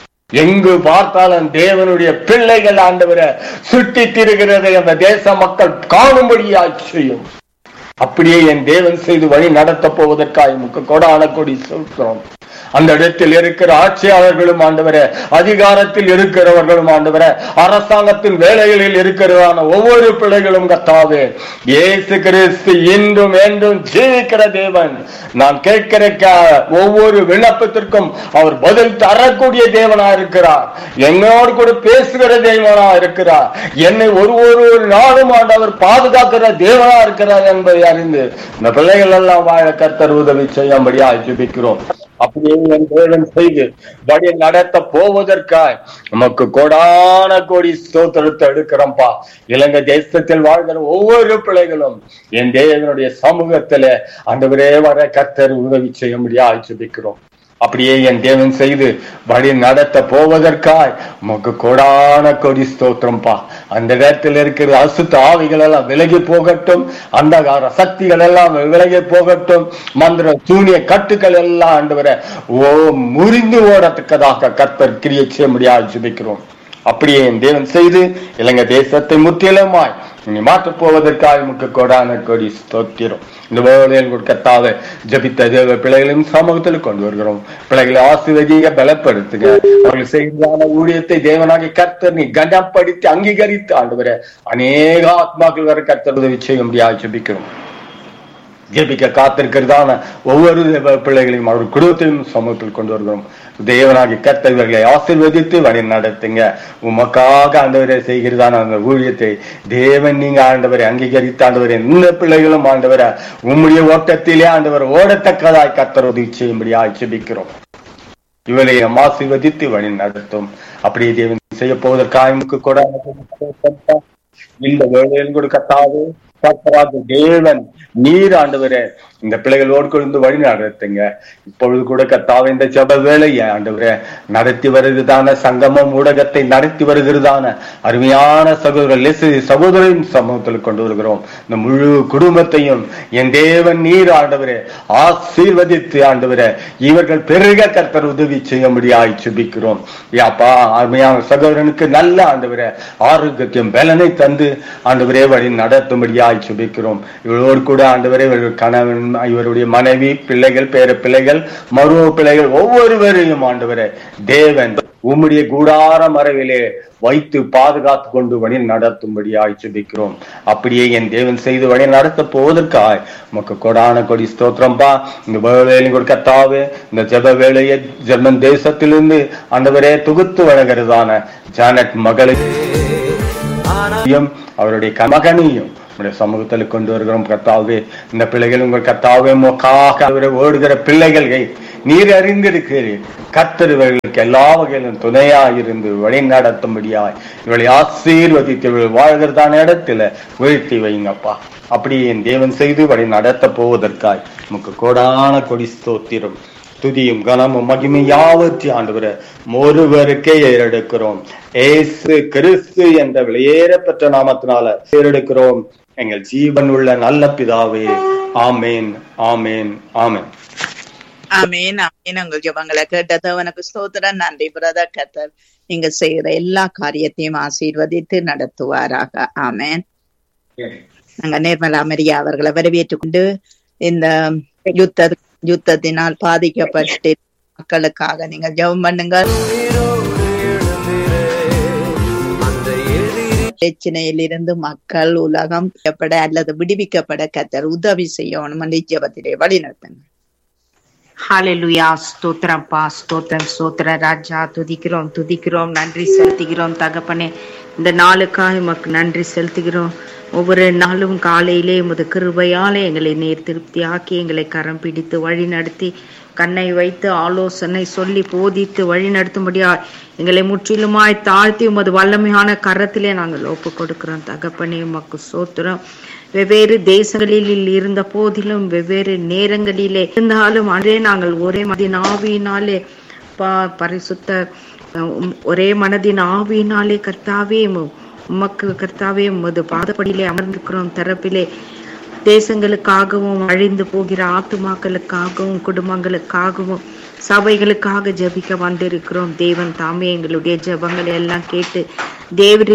[SPEAKER 6] எங்கு பார்த்தாலும் தேவனுடைய பிள்ளைகள் ஆண்டவரை சுட்டி திரிகிறதை அந்த தேச மக்கள் காணும்படியாய் செய்யும் அப்படியே என் தேவன் செய்து வழி நடத்தப் போவதற்காக முக்க கொடான கொடி சொல்கிறோம் அந்த இடத்தில் இருக்கிற ஆட்சியாளர்களும் ஆண்டவரே அதிகாரத்தில் இருக்கிறவர்களும் ஆண்டவரே அரசாங்கத்தின் வேலைகளில் இருக்கிறதான ஒவ்வொரு பிள்ளைகளும் கத்தாவே இயேசு கிறிஸ்து இன்றும் என்றும் ஜீவிக்கிற தேவன் நான் கேட்கிற க- ஒவ்வொரு விண்ணப்பத்திற்கும் அவர் பதில் தரக்கூடிய தேவனா இருக்கிறார் என்னோடு கூட பேசுகிற தேவனா இருக்கிறார் என்னை ஒரு ஒரு நாளும் ஆண்டவர் பாதுகாக்கிற தேவனா இருக்கிறார் என்பதை அறிந்து இந்த பிள்ளைகள் எல்லாம் வாழ கர்த்தர் உதவி செய்யும்படியா ஜெபிக்கிறோம் அப்படியே என் தேவன் செய்து வழி நடத்த போவதற்காய் நமக்கு கோடான கோடி ஸ்தோத்திரத்தை எடுக்கிறோம்ப்பா இலங்கை தேசத்தில் வாழ்கிற ஒவ்வொரு பிள்ளைகளும் என் தேவனுடைய சமூகத்தில ஆண்டவரே வர கர்த்தர் உதவி செய்யும்படியா ஜெபிக்கிறோம் அப்படியே என் தேவன் செய்து வழி நடத்த போவதற்காய் உமக்கு கோடான கொடி ஸ்தோத்திரம்பா அந்த இடத்தில் இருக்கிற அசுத்த ஆவிகள் எல்லாம் விலகி போகட்டும் அந்தகார சக்திகள் எல்லாம் விலகி போகட்டும் மந்திர சூனிய கட்டுகள் எல்லாம் ஆண்டவரை ஓ முறிந்து ஓடத்தக்கதாக கர்த்தர் கிரியை செய்ய முடியாது ஜெபிக்கிறோம் அப்படியே என் தேவன் செய்து இலங்கை தேசத்தை முற்றிலுமாய் இனி மாற்றப் போவதற்காக முக்கு கொடான கொடி ஸ்தோத்திரம் இந்த வேலையில் கொடுக்கத்தாவ ஜபித்த தேவ பிள்ளைகளையும் சமூகத்தில் கொண்டு வருகிறோம் பிள்ளைகளை ஆசிர்வதிக பலப்படுத்துங்க அவர்கள் செய்தான ஊழியத்தை தேவனாகி கர்த்தர் நீ கனப்படுத்தி அங்கீகரித்து ஆண்டு அநேக ஆத்மாக்கள் வர கர்த்தர் உதவி செய்ய முடியாது ஜபிக்கிறோம் ஜெபிக்க காத்திருக்கிறதான ஒவ்வொரு தேவ பிள்ளைகளையும் அவர் குடும்பத்தையும் சமூகத்தில் கொண்டு வருகிறோம் தேவனாகி கர்த்தர்களை ஆசீர்வதித்து வழி நடத்துங்க உமக்காக ஆண்டவரை செய்கிறதான அந்த ஊழியத்தை தேவன் நீங்க ஆண்டவரை அங்கீகரித்து ஆண்டவரை இந்த பிள்ளைகளும் ஆண்டவரை உம்முடைய ஓட்டத்திலே ஆண்டவர் ஓடத்தக்கதாய் கர்த்தர் உதவி செய்யும்படியா ஜெபிக்கிறோம் இவரை நாம் ஆசீர்வதித்து வழி நடத்தும் அப்படியே தேவன் செய்ய போவதற்காக கூட இந்த வேலையில் கொடுக்கத்தாவே கர்த்தராகிய தேவன் நீர் ஆண்டவரே இந்த பிள்ளைகளோடு கொண்டு வழி நடத்துங்க இப்பொழுது கூட கர்த்தாவே இந்த ஜப வேலையை ஆண்டவரே நடத்தி வருகிறதான சங்கமம் ஊடகத்தை நடத்தி வருகிறதான அருமையான சகோதரர் லெசு சகோதரின் சமூகத்தில் கொண்டு வருகிறோம் இந்த முழு குடும்பத்தையும் என் தேவன் நீர் ஆண்டவரே ஆசீர்வதித்து ஆண்டவரே இவர்கள் பெருக கர்த்தர் உதவி செய்ய முடியாய் சுபிக்கிறோம் யாப்பா அருமையான சகோதரனுக்கு நல்ல ஆண்டவரே ஆரோக்கியத்தையும் பலனை தந்து ஆண்டவரே வழி நடத்தும்படியாய் சுபிக்கிறோம் இவரோடு கூட ஆண்டவரே இவர்கள் கணவன் இவருடைய மனைவி பிள்ளைகள் பேர பிள்ளைகள் மருவ பிள்ளைகள் ஒவ்வொருவரையும் ஆண்டவரே தேவன் உம்முடைய கூடார மறைவிலே வைத்து பாதுகாத்து கொண்டு வழி நடத்தும்படியாய் சுபிக்கிறோம் அப்படியே என் தேவன் செய்து வழி நடத்த போவதற்காய் உமக்கு கொடான கொடி ஸ்தோத்திரம்பா இந்த வேலையிலும் கூட கத்தாவே இந்த ஜெப வேலையை ஜெர்மன் தேசத்திலிருந்து ஆண்டவரே தொகுத்து வழங்குறதான ஜானட் மகளுக்கு அவருடைய க- மகனையும் உடைய சமூகத்தில் கொண்டு வருகிறோம் கர்த்தாவே இந்த பிள்ளைகள் உங்கள் கர்த்தாவே மொக்காக அவரை ஓடுகிற பிள்ளைகளை நீர் அறிந்திருக்கிறீர் கர்த்தர் இவர்களுக்கு எல்லா வகையிலும் துணையா இருந்து வழி நடத்தும்படியாய் இவளை ஆசீர்வதித்து இவள் வாழ்கிறதான இடத்துல வீழ்த்தி வைங்கப்பா அப்படியே என் தேவன் செய்து வழி நடத்த போவதற்காய் நமக்கு கோடான கொடி ஸ்தோத்திரம் துதியும் கனமும் மகிமை யாவற்றி ஆண்டவர ஒருவருக்கே ஏறெடுக்கிறோம் ஏசு கிறிஸ்து என்ற வெளியேறப்பெற்ற நாமத்தினால ஏறெடுக்கிறோம் எங்கள் ஜீவன் உள்ள நல்ல பிதாவே ஆமேன் ஆமேன் ஆமேன்
[SPEAKER 2] ஆமீன் ஆமீன் உங்கள் ஜெபங்களை கேட்டது உனக்கு ஸ்தோத்திரம் நன்றி பிரதர் கத்தர் நீங்க செய்யற எல்லா காரியத்தையும் ஆசீர்வதித்து நடத்துவாராக ஆமேன் நாங்க நிர்மலா மரியா அவர்களை வரவேற்றுக் கொண்டு இந்த யுத்த யுத்தத்தினால் பாதிக்கப்பட்டு மக்களுக்காக நீங்க ஜெபம் பண்ணுங்க பிரச்சனையில் இருந்து மக்கள் உலகம் விடுவிக்கப்பட அல்லது விடுவிக்கப்பட கத்தர் உதவி செய்யணும் ஜெபத்திலே வழி நடத்துங்க
[SPEAKER 7] ஹalleluya ஸ்தோத்திரம்ப்பா ஸ்தோத்திரம் ஸ்தோத்திர ராஜா துதிக்கிறோம் துதிக்கிறோம் நன்றி செலுத்துகிறோம் தகப்பனே இந்த நாளுக்காக உமக்கு நன்றி செலுத்துகிறோம் ஒவ்வொரு நாளும் காலையிலே உமது கிருபையாலே எங்களை நேர் திருப்தியாக்கி எங்களை கரம் பிடித்து வழி நடத்தி கண்ணை வைத்து ஆலோசனை சொல்லி போதித்து வழி நடத்தும்படியா எங்களை முற்றிலுமாய் தாழ்த்தி உமது வல்லமையான கரத்திலே நாங்கள் ஒப்பு கொடுக்கிறோம் தகப்பனே உமக்கு சோத்திரம் வெவ்வேறு தேசங்களில் இருந்த போதிலும் வெவ்வேறு நேரங்களிலே இருந்தாலும் அன்றே நாங்கள் ஒரே மதின் ஆவியினாலே பா பரிசுத்த அஹ், உம், ஒரே மனதின் ஆவியினாலே கர்த்தாவே உம், உமக்கு கர்த்தாவே உமது பாதப்படியிலே அமர்ந்திருக்கிறோம் தரப்பிலே தேசங்களுக்காகவும் அழிந்து போகிற ஆத்துமாக்களுக்காகவும் குடும்பங்களுக்காகவும் சபைகளுக்காக ஜெபிக்க வந்திருக்கிறோம் தேவன் தாமே எங்களுடைய ஜெபங்களை எல்லாம் கேட்டு தேவரி